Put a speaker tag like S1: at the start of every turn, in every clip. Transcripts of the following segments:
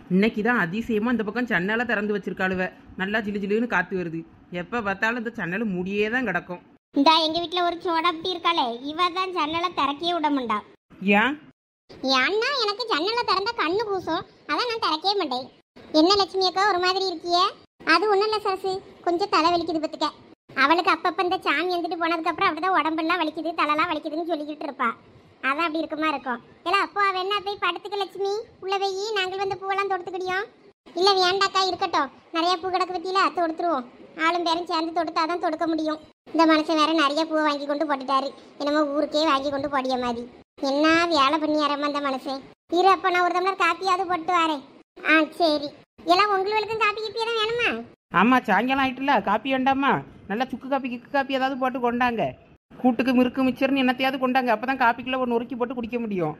S1: இன்னைக்கு தான் அதிசயமா இந்த பக்கம் ஜன்னலை திறந்து வச்சிருக்காளுவ நல்லா ஜிலு ஜிலுன்னு காத்து வருது எப்ப பார்த்தாலும் இந்த ஜன்னல் மூடியே தான் கிடக்கும்
S2: இந்தா எங்க வீட்ல ஒரு சோடப்பட்டி இருக்காளே இவ தான் ஜன்னலை திறக்கவே விட மாட்டா
S1: ஏன்
S2: ஏன்னா எனக்கு ஜன்னலை திறந்தா கண்ணு கூசும் அதான் நான் திறக்கவே மாட்டேன் என்ன லட்சுமி அக்கா ஒரு மாதிரி இருக்கியே அது ஒண்ணும் இல்ல சரசு கொஞ்சம் தலை வலிக்குது பத்துக்க அவளுக்கு அப்பப்ப இந்த சாமி வந்துட்டு போனதுக்கு அப்புறம் அப்படிதான் உடம்பெல்லாம் வலிக்குது தலைலாம் வலிக்குதுன்னு சொல்லிக்கிட்டு இருப்பா அதான் அப்படி இருக்குமா இருக்கும் இல்ல அப்போ அவ என்ன போய் படுத்துக்க லட்சுமி உள்ள போய் நாங்கள் வந்து பூவெல்லாம் தொடுத்துக்கிடியோம் இல்ல வேண்டாக்கா இருக்கட்டும் நிறைய பூ கிடக்கு பத்தியில தொடுத்துருவோம் ஆளும் பேரும் சேர்ந்து தொடுத்தாதான் தொடுக்க முடியும் இந்த மனுஷன் வேற நிறைய பூ வாங்கி கொண்டு போட்டுட்டாரு என்னமோ ஊருக்கே வாங்கி கொண்டு போடிய மாதிரி என்ன வேலை பண்ணி அரமா அந்த மனுஷன் இரு அப்ப நான் ஒரு டம்ளர் காப்பியாவது போட்டு வரேன் ஆ சரி எல்லாம் உங்களுக்கும் காப்பி கிப்பி எதுவும் வேணுமா
S1: ஆமா சாயங்காலம் ஆயிட்டுல காப்பி வேண்டாமா நல்லா சுக்கு காப்பி கிக்கு காப்பி ஏதாவது போட்டு கொண்டாங்க கூட்டுக்கு மிருக்கு மிச்சர்னு என்னத்தையாவது கொண்டாங்க அப்பதான் காப்பிக்குள்ள ஒரு நொறுக்கி போட்டு குடிக்க முடியும்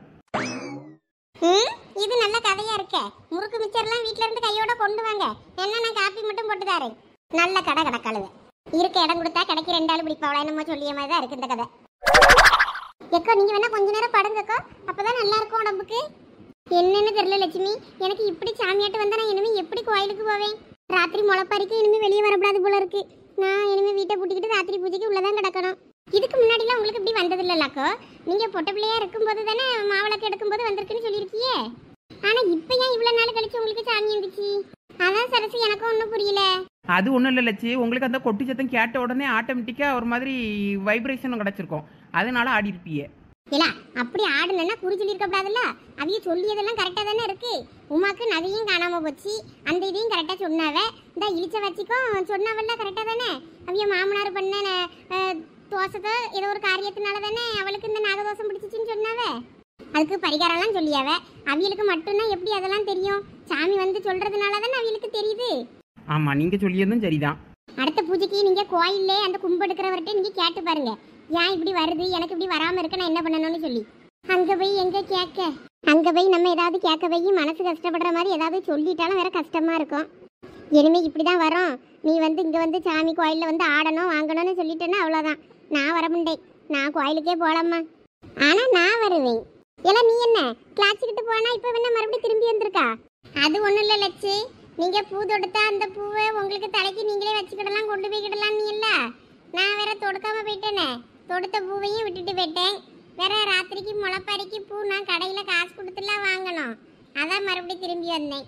S2: ம் இது நல்ல கதையா இருக்கே முறுக்கு மிச்சர்லாம் வீட்ல இருந்து கையோட கொண்டு வாங்க என்ன நான் காப்பி மட்டும் போட்டு தரேன் நல்ல கடை கடக்கழுவ இருக்க இடம் கொடுத்தா கடைக்கு ரெண்டு ஆள் பிடிப்பாவளா என்னமோ சொல்லிய மாதிரி தான் இருக்கு இந்த கதை எக்கோ நீங்க வேணா கொஞ்ச நேரம் படுங்கக்கோ அப்பதான் நல்லா இருக்கும் உடம்புக்கு என்னன்னு தெரியல லட்சுமி எனக்கு இப்படி சாமியாட்டு வந்தா நான் இனிமே எப்படி கோயிலுக்கு போவேன் ராத்திரி முளைப்பறிக்க இனிமே வெளியே வரக்கூடாது போல இருக்கு நான் இனிமே வீட்டை பூட்டிக்கிட்டு ராத்திரி பூஜைக்கு உள்ளதான் கிடக்கணும் இதுக்கு முன்னாடிலாம் உங்களுக்கு இப்படி வந்தது இல்லைல்லாக்கோ நீங்க பொட்ட பிள்ளையா இருக்கும்போது தானே மாவிளக்கு எடுக்கும்போது வந்திருக்குன்னு சொல்லியிருக்கியே ஆனா இப்ப ஏன் இவ்வளவு நாள் கழிச்சு உங்களுக்கு சாமி வந்துச்சு அதான் சரசு எனக்கும் ஒன்றும் புரியல
S1: அது ஒன்றும் இல்லை லட்சி உங்களுக்கு அந்த கொட்டி சத்தம் கேட்ட உடனே ஆட்டோமேட்டிக்காக ஒரு மாதிரி வைப்ரேஷன் கிடச்சிருக்கும் அதனால ஆடி இருப்பீங்க
S2: இல்ல அப்படி ஆடுனா குறி சொல்லியிருக்க கூடாதுல்ல அவிய சொல்லியதெல்லாம் கரெக்டா தானே இருக்கு உமாக்கு நகையும் காணாம போச்சு அந்த இதையும் கரெக்டா சொன்னாவ இந்த இழிச்ச வச்சிக்கும் சொன்னாவல்ல கரெக்டா தானே அவிய மாமனார் பண்ண அஹ், தோசத்தை ஏதோ ஒரு காரியத்தினால தானே அவளுக்கு இந்த நாகதோஷம் பிடிச்சிச்சின்னு சொன்னாவ அதுக்கு பரிகாரம்லாம் சொல்லியாவ அவியலுக்கு மட்டும்தான் எப்படி அதெல்லாம் தெரியும் சாமி வந்து சொல்றதுனால தானே அவியலுக்கு தெரியுது
S1: ஆமாம் நீங்கள் சொல்லியதும் சரிதான்
S2: அடுத்த பூஜைக்கு நீங்க கோயில்ல அந்த கும்பு எடுக்கிறவர்கிட்ட நீங்க கேட்டு பாருங்க ஏன் இப்படி வருது எனக்கு இப்படி வராம இருக்க நான் என்ன பண்ணணும்னு சொல்லி அங்க போய் எங்க கேட்க அங்க போய் நம்ம ஏதாவது கேட்க போய் மனசு கஷ்டப்படுற மாதிரி ஏதாவது சொல்லிட்டாலும் வேற கஷ்டமா இருக்கும் இனிமே இப்படிதான் வரும் நீ வந்து இங்க வந்து சாமி கோயில்ல வந்து ஆடணும் வாங்கணும்னு சொல்லிட்டேன்னா அவ்வளவுதான் நான் வர முடியேன் நான் கோயிலுக்கே போலாமா ஆனா நான் வருவேன் இல்ல நீ என்ன கிளாச்சுக்கிட்டு போனா இப்ப என்ன மறுபடியும் திரும்பி வந்திருக்கா அது ஒண்ணும் இல்ல லட்சு நீங்க பூ தொடுத்தா அந்த பூவை உங்களுக்கு தலைக்கு நீங்களே வச்சுக்கிடலாம் கொண்டு போய்க்கிடலாம் நீ இல்ல நான் வேற தொடுக்காம போயிட்டேனே தொடுத்த பூவையும் விட்டுட்டு போயிட்டேன் வேற ராத்திரிக்கு முளைப்பறிக்கு பூ நான் கடையில காசு கொடுத்துலாம் வாங்கணும் அதான் மறுபடியும் திரும்பி வந்தேன்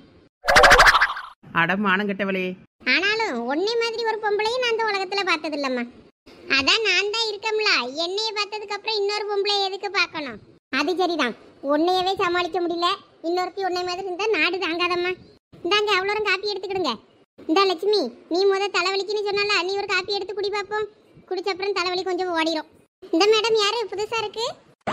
S1: அட மானங்கெட்டவளே
S2: ஆனாலும் உன்னை மாதிரி ஒரு பொம்பளையும் நான் இந்த உலகத்துல பார்த்தது இல்லம்மா அதான் நான் தான் இருக்கம்ல என்னைய பார்த்ததுக்கு அப்புறம் இன்னொரு பொம்பளை எதுக்கு பார்க்கணும் அது சரிதான் உன்னையவே சமாளிக்க முடியல இன்னொருத்தி உன்னை மாதிரி இருந்தா நாடு தாங்காதம்மா இந்தாங்க அவ்வளோ காப்பி எடுத்துக்கிடுங்க இந்தா லட்சுமி நீ முத தலைவலிக்குன்னு சொன்னால நீ ஒரு காப்பி எடுத்து குடி பார்ப்போம் குடிச்ச அப்புறம் தலைவலி கொஞ்சம் ஓடிரும் இந்த மேடம் யாரு புதுசா இருக்கு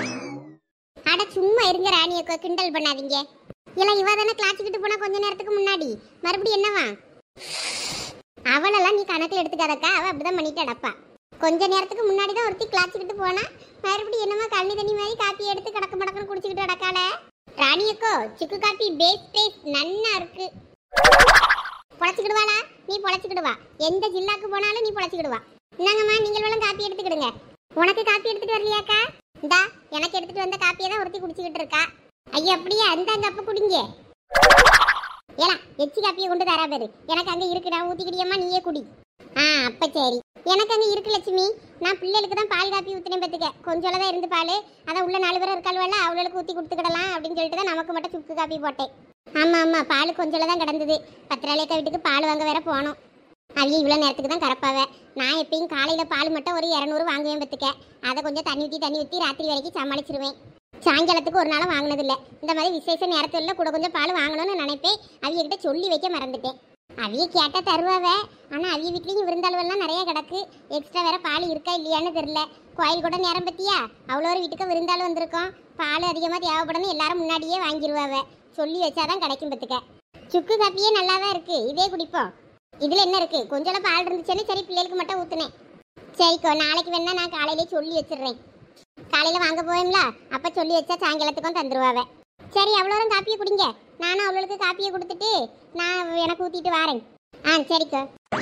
S2: அட சும்மா இருங்க ராணியக்கோ கிண்டல் பண்ணாதீங்க இல்ல இவ தானே கிளாச்சுக்கிட்டு போனா கொஞ்ச நேரத்துக்கு முன்னாடி மறுபடியும் என்னவா அவளெல்லாம் நீ கணக்கில் எடுத்துக்காதக்கா அவ அப்படிதான் பண்ணிட்டு அடப்பா கொஞ்ச நேரத்துக்கு முன்னாடி தான் ஒருத்தி கிளாச்சுக்கிட்டு போனா மறுபடியும் என்னமா கண்ணி தண்ணி மாதிரி காப்பி எடுத்து கடக்க மடக்கன்னு குடிச்சுக்கிட்டு அடக்கால ராணியக்கோ சுக்கு காப்பி பேஸ் பேஸ் நன்னா இருக்கு பொழைச்சிக்கிடுவாளா நீ பொழைச்சிக்கிடுவா எந்த ஜில்லாக்கு போனாலும் நீ பொழைச்சிக்கிடுவா இந்தாங்கம்மா நீங்கள் வேணும் காப்பி எடுத்துக்கிடுங்க உனக்கு காப்பி எடுத்துட்டு வரலையாக்கா இந்தா எனக்கு எடுத்துட்டு வந்த காப்பியை தான் ஒருத்தி குடிச்சுக்கிட்டு இருக்கா ஐயா அப்படியே அந்த கப்பு குடிங்க ஏலா எச்சி காப்பியை கொண்டு தரா பேரு எனக்கு அங்க இருக்கு நான் ஊத்திக்கிட்டியம்மா நீயே குடி ஆ அப்ப சரி எனக்கு அங்க இருக்கு லட்சுமி நான் பிள்ளைகளுக்கு தான் பால் காப்பி ஊத்தினேன் பத்துக்க கொஞ்சம் தான் இருந்து பால் அதான் உள்ள நாலு பேர் இருக்காள்வல்ல அவளுக்கு ஊத்தி கொடுத்துக்கிடலாம் அப்படின்னு சொல்லிட்டு தான் நமக்கு மட்டும் சுக்கு காப்பி போட்டேன் ஆமா ஆமா பால் கொஞ்சம் தான் கிடந்தது பத்திராளியக்கா வீட்டுக்கு பால் வாங்க வேற போனோம் அவைய இவ்வளோ நேரத்துக்கு தான் கறப்பாவ நான் எப்பயும் காலையில் பால் மட்டும் ஒரு இரநூறு வாங்குவேன் பத்துக்க அதை கொஞ்சம் தண்ணி ஊற்றி தண்ணி ஊற்றி ராத்திரி வரைக்கும் சமாளிச்சிருவேன் சாயங்காலத்துக்கு ஒரு நாளும் வாங்கினதில்ல இந்த மாதிரி விசேஷ நேரத்துல கூட கொஞ்சம் பால் வாங்கணும்னு நினைப்பேன் அவியகிட்ட சொல்லி வைக்க மறந்துட்டேன் அவிய கேட்டா தருவாவ ஆனா அவிய வீட்லயும் விருந்தாளுவெல்லாம் நிறைய கிடக்கு எக்ஸ்ட்ரா வேற பால் இருக்கா இல்லையான்னு தெரியல கோயில் கூட நேரம் பத்தியா அவ்வளோ ஒரு வீட்டுக்கு விருந்தாள் வந்திருக்கோம் பால் அதிகமாக தேவைப்படணும் எல்லாரும் முன்னாடியே வாங்கிடுவாவ சொல்லி வச்சாதான் கிடைக்கும் பத்துக்க சுக்கு காப்பியே நல்லா தான் இருக்கு இதே குடிப்போம் இதுல என்ன இருக்கு கொஞ்சம் பால் இருந்துச்சுன்னு சரி பிள்ளைகளுக்கு மட்டும் ஊத்துனேன் சரிக்கோ நாளைக்கு வேணா நான் காலையிலே சொல்லி வச்சிடுறேன் காலையில வாங்க போவேன்ல அப்ப சொல்லி வச்சா சாயங்காலத்துக்கும் தந்துருவாவ சரி அவ்வளோரும் காப்பியை குடிங்க நானும் அவளுக்கு காப்பியை கொடுத்துட்டு நான் எனக்கு ஊத்திட்டு வரேன் ஆ சரிக்கோ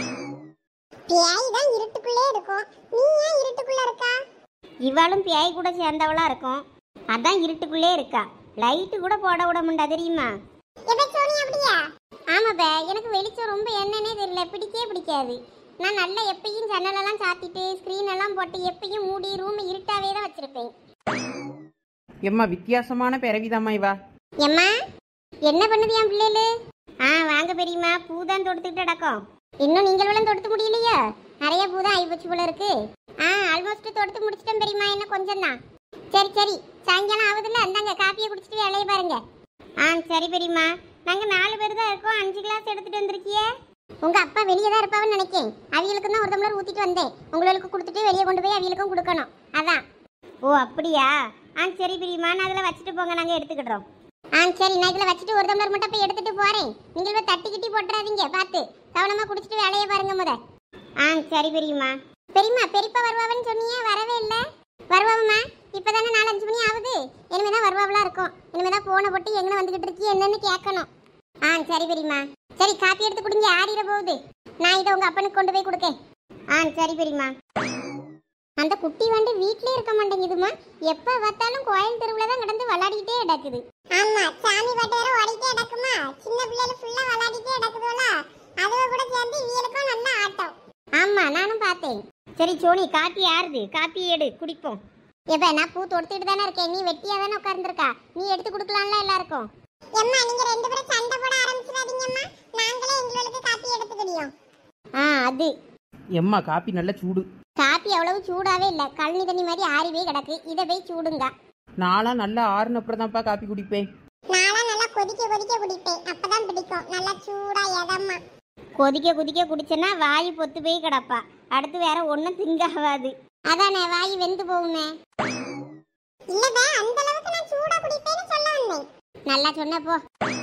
S2: பியாய் தான் இருட்டுக்குள்ளே இருக்கும் நீ ஏன் இருட்டுக்குள்ள இருக்கா இவளும் பியாய் கூட சேர்ந்தவளா இருக்கும் அதான் இருட்டுக்குள்ளே இருக்கா லைட்டு கூட போட விட முடியா தெரியுமா எப்ப சோனி அப்படியா ஆமாப்பா எனக்கு வெளிச்சம் ரொம்ப என்னன்னே தெரியல பிடிக்கவே பிடிக்காது நான் நல்லா எப்பயும் ஜன்னலெல்லாம் சாத்திட்டு ஸ்க்ரீன் எல்லாம் போட்டு எப்பயும் மூடி ரூம் இருட்டாவே தான் வச்சிருப்பேன்
S1: எம்மா வித்தியாசமான பிறவிதாம்மா இவா
S2: எம்மா என்ன பண்ணுது என் பிள்ளைகளு ஆ வாங்க பெரியம்மா பூ தான் தொடுத்துக்கிட்டு அடக்கம் இன்னும் நீங்கள் எல்லாம் தொடுத்து முடியலையா நிறைய பூ தான் ஆயிப்போச்சு போல இருக்கு ஆ ஆல்மோஸ்ட் தொடுத்து முடிச்சிட்டேன் பெரியம்மா இன்னும் கொஞ்சம் தான் சரி சரி சாயங்காலம் ஆகுதுல்ல அந்தாங்க காப்பியை குடிச்சிட்டு வேலையை பாருங்க ஆ சரி பெரியம்மா நாங்க நாலு பேர் தான் இருக்கோம் அஞ்சு கிளாஸ் எடுத்துட்டு வந்திருக்கியே உங்க அப்பா வெளியே தான் இருப்பாவன்னு நினைக்கேன் அவிகளுக்கு தான் ஒரு டம்ளர் ஊத்திட்டு வந்தேன் உங்களுக்கு கொடுத்துட்டு வெளியே கொண்டு போய் அவிகளுக்கும் கொடுக்கணும் அதான் ஓ அப்படியா ஆ சரி பெரியம்மா நான் அதில் வச்சுட்டு போங்க நாங்கள் எடுத்துக்கிடுறோம் ஆ சரி நான் இதில் வச்சுட்டு ஒரு டம்ளர் மட்டும் போய் எடுத்துட்டு போறேன் நீங்கள் போய் தட்டி கிட்டி போட்டுறாதீங்க பார்த்து கவனமா குடிச்சிட்டு வேலையை பாருங்க முத ஆ சரி பெரியம்மா பெரியம்மா பெரியப்பா வருவாவன்னு சொன்னியே வரவே இல்லை வருவாவம்மா இப்பதானே நாலு அஞ்சு மணி ஆகுது இனிமே தான் வருவாவெல்லாம் இருக்கும் இனிமே தான் போனை போட்டு எங்கே வந்துகிட்டு இருக்கீ என்னன்னு கேட்கணும் ஆ சரி பெரியம்மா சரி காப்பி எடுத்து குடிங்க ஆறிட போகுது நான் இதை உங்க அப்பனுக்கு கொண்டு போய் கொடுக்கேன் ஆ சரி பெரியம்மா அந்த குட்டி வந்து வீட்லயே இருக்க மாட்டேங்குதுமா எப்ப பார்த்தாலும் கோயில் தெருவுல தான் கிடந்து விளையாடிட்டே கிடக்குது ஆமா சாமி பாட்டு வேற ஓடிட்டே கிடக்குமா சின்ன பிள்ளைல ஃபுல்லா விளையாடிட்டே கிடக்குதுல அதுவ கூட சேர்ந்து இவளுக்கும் நல்ல ஆட்டம் ஆமா நானும் பார்த்தேன் சரி சோனி காப்பி யாருது காப்பி எடு குடிப்போம் எப்ப நான் பூ தொடுத்துட்டு தானே இருக்கேன் நீ வெட்டியா தானே உட்கார்ந்துருக்கா நீ எடுத்து கொடுக்கலாம்ல எல்லாருக்கும் எம்மா நீங்க ரெண்டு பேரும் சண்டை போட ஆரம்பிச்சிடாதீங்கம்மா நாங்களே எங்களுக்கு காப்பி எடுத்துக்கிடியோம் ஆ அது
S1: எம்மா காப்பி நல்ல சூடு
S2: காப்பி அவ்வளவு சூடாவே இல்ல கழனி தண்ணி மாதிரி ஆறிவே கிடக்கு இதை போய் சூடுங்க
S1: நான்லாம் நல்லா ஆறுன அப்புறம் தான்ப்பா காப்பி குடிப்பேன்
S2: நாளா நல்லா கொதிக்க கொதிக்க குடிப்பேன் அப்பதான் பிடிக்கும் நல்லா சூடா எதமா கொதிக்க கொதிக்க குடிச்சேன்னா வாய் பொத்து போய் கிடப்பா அடுத்து வேற ஒண்ணும் திங்காவாது அதானே வாய் வெந்து போகுமே இல்லவே அந்த அளவுக்கு நான் சூடா குடிப்பேன்னு சொல்ல வந்தேன் நல்லா சொன்னப்போ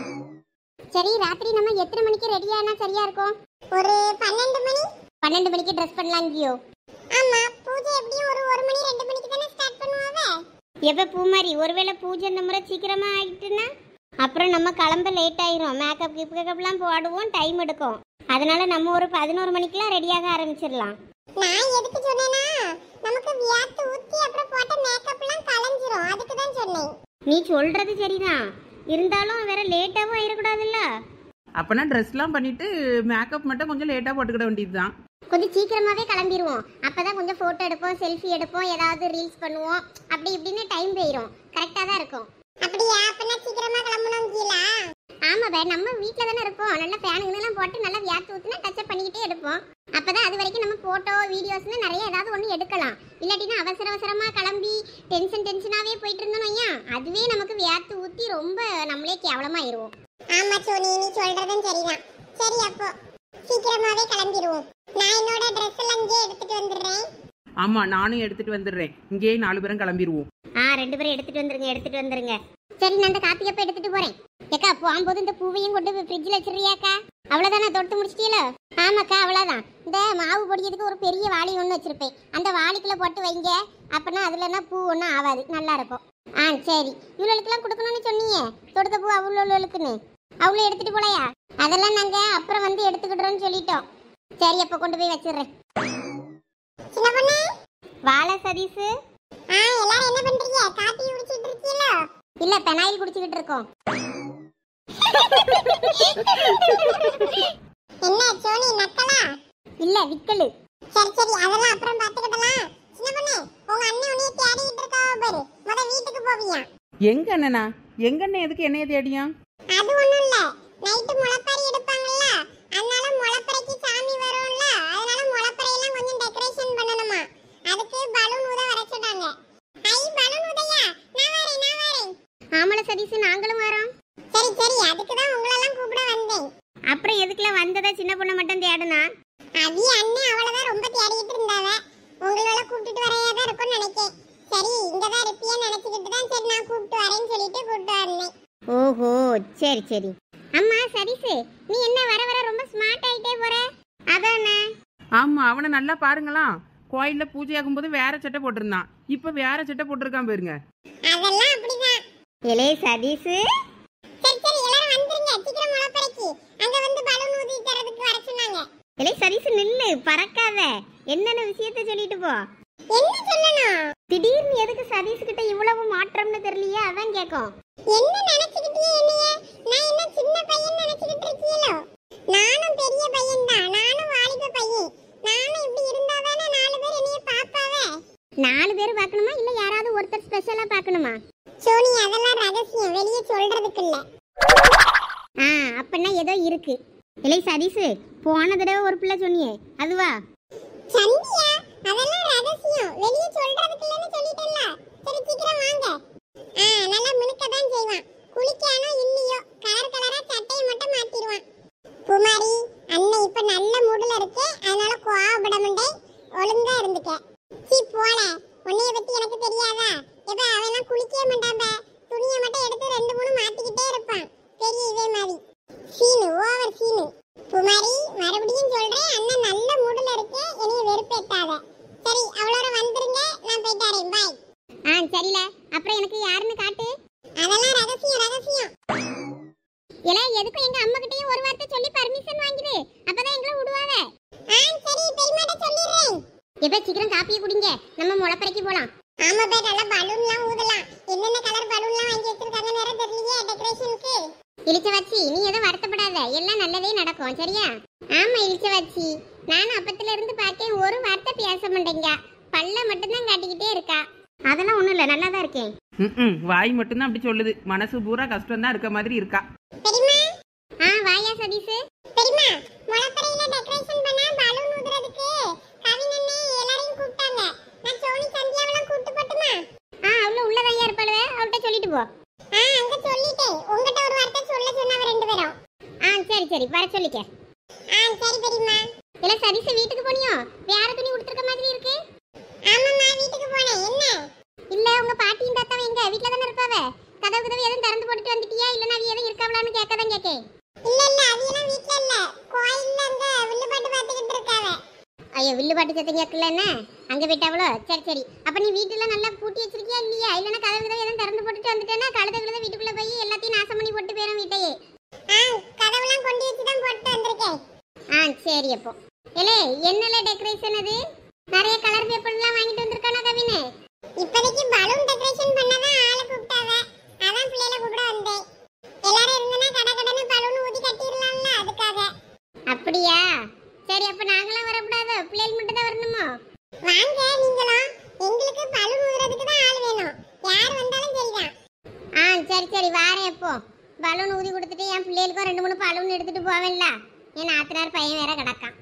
S2: சரி ராத்திரி நம்ம எத்தனை மணிக்கு ரெடி ஆனா சரியா இருக்கும் ஒரு பன்னெண்டு மணி பன்னெண்டு மணிக்கு ட்ரெஸ் பண்ணலாங்கியோ ஆமா பூஜை எப்படியும் ஒரு ஒரு மணி ரெண்டு மணிக்கு தானே ஸ்டார்ட் பண்ணுவாவே எப்ப பூமாரி ஒருவேளை பூஜை இந்த முறை சீக்கிரமா ஆயிட்டுன்னா அப்புறம் நம்ம கிளம்ப லேட் ஆயிரும் மேக்கப் கிப்லாம் போடுவோம் டைம் எடுக்கும் அதனால நம்ம ஒரு பதினோரு மணிக்கெல்லாம் ரெடியாக ஆரம்பிச்சிடலாம் நான் எதுக்கு சொன்னேன்னா நமக்கு வியாத்து ஊத்தி அப்புறம் போட்ட மேக்கப்லாம் கலைஞ்சிரும் அதுக்கு தான் சொன்னேன் நீ சொல்றது சரிதான் இருந்தாலும் வேற லேட்டாவும் ஆயிடக்கூடாதுல்ல
S1: அப்போனா ட்ரெஸ்லாம் பண்ணிட்டு மேக்கப் மட்டும் கொஞ்சம் லேட்டாக போட்டுக்கிட வேண்டியது தான்
S2: கொஞ்சம் சீக்கிரமாவே கிளம்பிடுவோம் அப்பதான் கொஞ்சம் போட்டோ எடுப்போம் செல்ஃபி எடுப்போம் ஏதாவது ரீல்ஸ் பண்ணுவோம் அப்படி இப்படின்னு டைம் போயிடும் கரெக்டா தான் இருக்கும் அப்படியா அப்பனா சீக்கிரமா கிளம்பணும் கீழா ஆமா பே நம்ம வீட்ல தானே இருப்போம் நல்லா ஃபேனுங்கெல்லாம் போட்டு நல்லா வியாத்து ஊத்துனா டச்சப் பண்ணிக்கிட்டே எடுப்போம் அப்பதான் அது வரைக்கும் நம்ம போட்டோ வீடியோஸ்னு நிறைய ஏதாவது ஒன்று எடுக்கலாம் இல்லாட்டினா அவசர அவசரமா கிளம்பி டென்ஷன் டென்ஷனாவே போயிட்டு இருந்தோம் ஐயா அதுவே நமக்கு வியாத்து ஊத்தி ரொம்ப நம்மளே கேவலமாயிருவோம் ஆமா சோனி நீ சொல்றதும் சரிதான் சரி அப்போ சீக்கிரமாவே கிளம்பிடுவோம் நான் என்னோட ட்ரெஸ் எல்லாம் இங்கே எடுத்துட்டு வந்துடுறேன்
S1: ஆமாம் நானும் எடுத்துகிட்டு வந்துடுறேன் இங்கேயே நாலு பேரும் கிளம்பிடுவோம்
S2: ஆ ரெண்டு பேரும் எடுத்துட்டு வந்துருங்க எடுத்துட்டு வந்துருங்க சரி நான் அந்த காப்பி அப்ப எடுத்துட்டு போறேன் ஏக்கா போகும்போது இந்த பூவையும் கொண்டு ஃப்ரிட்ஜில் வச்சிருக்கியாக்கா அவ்வளோதானே தொட்டு முடிச்சிட்டீல ஆமாக்கா அவ்வளோதான் இந்த மாவு பொடியதுக்கு ஒரு பெரிய வாளி ஒன்று வச்சிருப்பேன் அந்த வாளிக்குள்ள போட்டு வைங்க அப்பனா அதுலனா பூ ஒன்றும் ஆகாது நல்லா இருக்கும் ஆ சரி இவ்வளோக்கெல்லாம் கொடுக்கணும்னு சொன்னீங்க தொடுத்த பூ அவ்வளோக்குன்னு அவ்வளோ எடுத்துட்டு போலையா அதெல்லாம் நாங்க அப்புறம் வந்து எடுத்துக்கிடுறோம்னு சொல்லிட்டோம் சரி அப்ப கொண்டு போய் வச்சிடுறேன் சின்ன பொண்ணு வாழை சதீஷ் ஆ எல்லாரும் என்ன பண்றீங்க காபி குடிச்சிட்டு இருக்கீங்களா இல்ல பெனாயில் குடிச்சிட்டு இருக்கோம் என்ன சோனி நக்கலா இல்ல விக்கலு சரி சரி அதெல்லாம் அப்புறம் பாத்துக்கிடலாம் சின்ன பொண்ணு உங்க அண்ணன் உன்னைய தேடிட்டு இருக்காவ பாரு முத வீட்டுக்கு போவியா
S1: எங்க அண்ணனா எங்க அண்ணன் எதுக்கு என்னைய தேடியா
S2: அது ஒண்ணும் இல்ல நைட்டு முளைப்பாரி எடுப்பாங்கல்ல அதனால முளைப்பறைக்கு சாமி வரும்ல அதனால முளைப்பறையெல்லாம் கொஞ்சம் டெக்கரேஷன் பண்ணணுமா அதுக்கு பலூன் ஊத வர சொன்னாங்க ஐ பலூன் ஊதையா நான் வரேன் நான் வரேன் ஆமல சதீஷ் நாங்களும் வரோம் சரி சரி அதுக்கு தான் உங்களெல்லாம் கூப்பிட வந்தேன் அப்புறம் எதுக்குல வந்ததா சின்ன பொண்ணு மட்டும் தேடுனா அவி அண்ணன் அவளதான் ரொம்ப தேடிட்டு இருந்தாவ உங்களோட கூப்பிட்டுட்டு வரையா தான் இருக்கும்னு நினைக்கேன் சரி இங்க தான் இருப்பியன்னு நினைச்சுக்கிட்டு தான் சரி நான் கூப்பிட்டு வரேன்னு சொல்லிட்டு கூப்பிட்டு வந்தேன் ஓஹோ சரி சரி அம்மா சரிசு நீ என்ன வர வர ரொம்ப ஸ்மார்ட் ஆயிட்டே போற அதானே
S1: ஆமாம் அவனை நல்லா பாருங்களாம் கோயிலில் பூஜை ஆகும்போது வேற சட்டை போட்டிருந்தான் இப்போ வேற சட்டை போட்டிருக்கான் பாருங்க
S2: அதெல்லாம் அப்படிதான் எலே சதீசு சரி சரி எல்லாரும் வந்துருங்க சீக்கிரம் முளைப்பறைக்கு அங்க வந்து பலூன் ஊதி தரதுக்கு வர சொன்னாங்க எலே சதீசு நில்லு பறக்காத என்னென்ன விஷயத்த சொல்லிட்டு போ என்ன சொல்லணும் திடீர்னு எதுக்கு சதீஷ் கிட்ட இவ்வளவு மாற்றம்னு தெரியலையே அதான் கேட்கும் என்ன நினைச்சுக்கிட்டே என்னைய நான் என்ன சின்ன பையன் நினைச்சுக்கிட்டு இருக்கீங்களோ நானும் பெரிய பையன் தான் நானும் வாலிப பையன் நானும் இப்படி இருந்தாதானே நாலு பேர் என்னைய பாப்பாவே நாலு பேர் பார்க்கணுமா இல்ல யாராவது ஒருத்தர் ஸ்பெஷலா பார்க்கணுமா சோனி அதெல்லாம் ரகசியம் வெளியே சொல்றதுக்கு இல்ல ஆ அப்படின்னா ஏதோ இருக்கு இல்லை சதீஷ் போன தடவை ஒரு பிள்ளை சொன்னியே அதுவா சந்தியா அதெல்லாம் ரகசியம் வெளியே சொல்றதுக்கு இல்லன்னு சொல்லிட்டேன்ல சரி சீக்கிரம் வாங்க ஆ நல்லா மினுக்க தான் செய்வான் குளிக்கானோ இல்லையோ கலர் கலரா சட்டையை மட்டும் மாத்திடுவான் குமாரி அண்ணன் இப்ப நல்ல மூடுல இருக்கே அதனால கோவப்பட மாட்டே ஒழுங்கா இருந்துக்க சீ போல உன்னைய பத்தி எனக்கு தெரியாதா எப்ப அவெல்லாம் குளிக்கவே மாட்டான்ப துணியை மட்டும் எடுத்து ரெண்டு மூணு மாத்திக்கிட்டே இருப்பான் பெரிய இதே மாதிரி சீனு ஓவர் சீனு குமாரி மறுபடியும் சொல்றேன் அண்ணன் நல்ல மூடுல இருக்கே என்னைய வெறுப்பேத்தாத சரி அவளோட வந்துருங்க நான் போயிட்டாரேன் பாய் ஆ சரில அப்புறம் எனக்கு யாருன்னு காட்டு அதெல்லாம் ரகசியம் ரகசியம் இல்ல எதுக்கும் எங்க அம்மா கிட்டயும் ஒரு வார்த்தை சொல்லி பர்மிஷன் வாங்கிடு அப்பதான் எங்களை விடுவாங்க ஆ சரி பெரியமாட்ட சொல்லிடுறேன் எப்ப சீக்கிரம் காப்பியை குடிங்க நம்ம முளப்பறைக்கு போலாம் ஆமா பே நல்லா பலூன்லாம் ஊதலாம் என்னென்ன கலர் பலூன்லாம் வாங்கி வச்சிருக்காங்க வேற தெரியலையே டெக்கரேஷனுக்கு இழிச்ச வச்சி நீ எதுவும் வருத்தப்படாத எல்லாம் நல்லதே நடக்கும் சரியா ஆமா இழிச்ச வச்சி நானும் அப்பத்துல இருந்து பார்க்கேன் ஒரு வார்த்தை பேச மாட்டேங்க பல்ல மட்டும்தான் காட்டிக்கிட்டே இருக்கா அதெல்லாம் ஒண்ணும் இல்ல நல்லா தான் இருக்கேன்
S1: ம் வாய் மட்டும்தான் அப்படி சொல்லுது மனசு பூரா கஷ்டம் தான் இருக்க மாதிரி இருக்கா
S2: பெரியம்மா ஆ வாயா சதீஷ் பெரியம்மா முளப்பறையில டெக்கரேஷன் பண்ண பலூன் ஊதுறதுக்கு கவினண்ணே எல்லாரையும் கூப்பிட்டாங்க நான் சோனி சந்தியாவெல்லாம் கூப்பிட்டு போட்டுமா ஆ அவள உள்ளதான் இருப்பாளே அவள்கிட்ட சொல்லிட்டு போ ஆ அங்க சொல்லிட்டேன் உங்ககிட்ட ஒரு வார்த்தை சொல்ல சொன்னவ ரெண்டு பேரும் ஆ சரி சரி வர சொல்லிக்க ஆ சரி பெரியம்மா இல்ல சதீஷ் வீட்டுக்கு போனியோ வேற துணி உடுத்துருக்க மாதிரி இருக்கு ஆமாம்மா வீட்டுக்கு போனேன் என்ன இல்ல உங்க பாட்டியும் தாத்தாவும் எங்க வீட்ல தானே இருப்பாவ கதவு கதவு எதுவும் திறந்து போட்டுட்டு வந்துட்டியா இல்லனா அவ எதுவும் இருக்காவளான்னு கேட்க தான் கேக்கேன் இல்ல இல்ல அவியெல்லாம் வீட்ல இல்ல கோயில்ல அங்க வில்லுபாட்டு பாத்துக்கிட்டு இருக்காவ ஐயோ வில்லுபாட்டு சத்தம் கேட்கல என்ன அங்க போயிட்டாவளோ சரி சரி அப்ப நீ வீட்டுல நல்லா பூட்டி வச்சிருக்கியா இல்லையா இல்லனா கதவு கதவு எதுவும் திறந்து போட்டுட்டு வந்துட்டேன்னா கழுத கழுத வீட்டுக்குள்ள போய் எல்லாத்தையும் நாசம் பண்ணி போட்டு போயிடும் வீட்டையே கதவுலாம் கொண்டு வச்சு தான் போட்டு வந்திருக்கேன் ஆ சரி அப்போ ஏலே என்னல டெக்கரேஷன் அது நிறைய கலர் பேப்பர்லாம் வாங்கிட்டு வந்திருக்கானா கவினே இப்போதைக்கு பலூன் டெக்கரேஷன் பண்ணதான் ஆளை கூப்பிட்டாவ அதான் பிள்ளைல கூப்பிட வந்தேன் எல்லாரும் இருந்தனா கடை கடனை பலூன் ஊதி கட்டிடலாம்ல அதுக்காக அப்படியா சரி அப்ப நாங்களாம் வரக்கூடாதோ பிள்ளைகள் மட்டும் தான் வரணுமோ வாங்க நீங்களும் எங்களுக்கு பலூன் ஊதுறதுக்கு தான் ஆள் வேணும் யார் வந்தாலும் சரிதான் ஆ சரி சரி வாரேன் எப்போ பலூன் ஊதி கொடுத்துட்டு என் பிள்ளைகளுக்கும் ரெண்டு மூணு பலூன் எடுத்துட்டு போவேன்ல என் நாத்தனார் பையன் வேற கிடக்கான்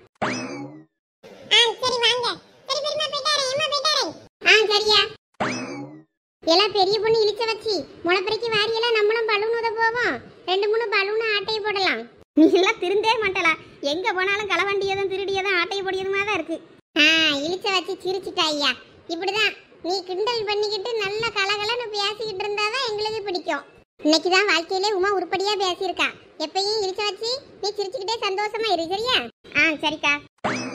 S2: ஆ சரி வாங்க சரி பெரியம்மா போயிட்டாரேன் ஏம்மா போயிட்டாரேன் ஆ சரியா எல்லாம் பெரிய பொண்ணு இழிச்ச வச்சு முளைப்பறைக்கு வாரியெல்லாம் நம்மளும் பலூன் உத போவோம் ரெண்டு மூணு பலூன் ஆட்டையை போடலாம் நீ எல்லாம் திருந்தே மாட்டலா எங்க போனாலும் களவண்டியதும் திருடியதும் ஆட்டையை போடியதுமா தான் இருக்கு ஆ இழிச்ச வச்சு சிரிச்சிட்டா ஐயா இப்படிதான் நீ கிண்டல் பண்ணிக்கிட்டு நல்ல கலகலன்னு பேசிக்கிட்டு இருந்தாதான் எங்களுக்கு பிடிக்கும் இன்னைக்கு தான் வாழ்க்கையிலே உமா உருப்படியா பேசியிருக்கா எப்பயும் இழிச்ச வச்சு நீ சிரிச்சுக்கிட்டே சந்தோஷமா இரு சரியா ஆ சரிக்கா